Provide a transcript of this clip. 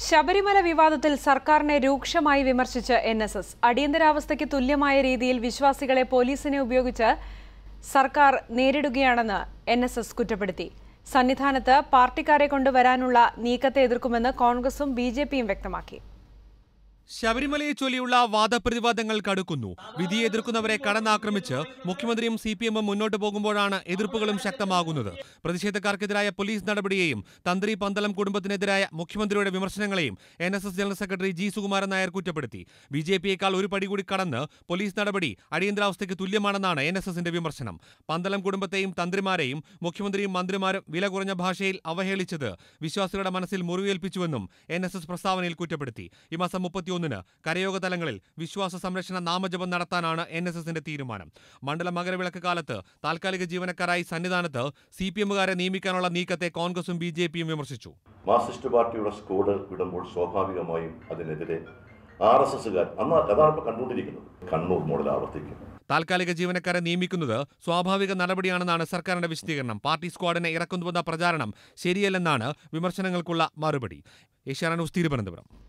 ശബരിമല വിവാദത്തിൽ സർക്കാരിനെ രൂക്ഷമായി വിമർശിച്ച് എൻ എസ് എസ് അടിയന്തരാവസ്ഥയ്ക്ക് തുല്യമായ രീതിയിൽ വിശ്വാസികളെ പോലീസിനെ ഉപയോഗിച്ച് സർക്കാർ നേരിടുകയാണെന്ന് എൻ എസ് എസ് കുറ്റപ്പെടുത്തി സന്നിധാനത്ത് പാർട്ടിക്കാരെ കൊണ്ടുവരാനുള്ള നീക്കത്തെ എതിർക്കുമെന്ന് കോൺഗ്രസും ബി ജെ പിയും വ്യക്തമാക്കി ശബരിമലയെ ചൊല്ലിയുള്ള വാദപ്രതിവാദങ്ങൾ കടുക്കുന്നു വിധിയെ എതിർക്കുന്നവരെ കടന്നാക്രമിച്ച് മുഖ്യമന്ത്രിയും സി പി എമ്മും മുന്നോട്ട് പോകുമ്പോഴാണ് എതിർപ്പുകളും ശക്തമാകുന്നത് പ്രതിഷേധക്കാർക്കെതിരായ പോലീസ് നടപടിയെയും തന്ത്രി പന്തളം കുടുംബത്തിനെതിരായ മുഖ്യമന്ത്രിയുടെ വിമർശനങ്ങളെയും N S S general secretary G Sukumaran Nair കുറ്റപ്പെടുത്തി ബി ജെ പിയേക്കാൾ ഒരു പടി കൂടി കടന്ന് പോലീസ് നടപടി അടിയന്തരാവസ്ഥയ്ക്ക് തുല്യമാണെന്നാണ് എൻ എസ് എസിന്റെ വിമർശനം പന്തളം കുടുംബത്തെയും തന്ത്രിമാരെയും മുഖ്യമന്ത്രിയും മന്ത്രിമാരും വില കുറഞ്ഞ ഭാഷയിൽ അവഹേളിച്ചത് വിശ്വാസികളുടെ മനസ്സിൽ മുറിവേൽപ്പിച്ചുവെന്നും എൻ എസ് എസ് പ്രസ്താവനയിൽ കുറ്റപ്പെടുത്തി ഈ മാസം മുപ്പത്തിയൊന്നിന് കരയോഗ തലങ്ങളിൽ വിശ്വാസ സംരക്ഷണ നാമജപം നടത്താനാണ് എൻ എസ് എസിന്റെ തീരുമാനം മണ്ഡല മകരവിളക്ക് കാലത്ത് താൽക്കാലിക ജീവനക്കാരായി സന്നിധാനത്ത് സി പി എമ്മുകാരെ നിയമിക്കാനുള്ള നീക്കത്തെ കോൺഗ്രസും ബി ജെ പിയും വിമർശിച്ചു മാർക്സിസ്റ്റ് പാർട്ടിയുടെ സ്കോഡ് വിടുമ്പോൾ സ്വാഭാവികമായും അതിനെതിരെ ആർ എസ് എസുകാർ അന്ന് അതാണ് ഇപ്പോൾ കണ്ടുകൊണ്ടിരിക്കുന്നത് കണ്ണൂർ മോഡൽ ആവർത്തിക്കും താൽക്കാലിക ജീവനക്കാരെ നിയമിക്കുന്നത് സ്വാഭാവിക നടപടിയാണെന്നാണ് സർക്കാരിന്റെ വിശദീകരണം പാർട്ടി സ്ക്വാഡിനെ ഇറക്കുന്നുവെന്ന പ്രചാരണം ശരിയല്ലെന്നാണ് വിമർശനങ്ങൾക്കുള്ള മറുപടി ഏഷ്യാന ന്യൂസ് തിരുവനന്തപുരം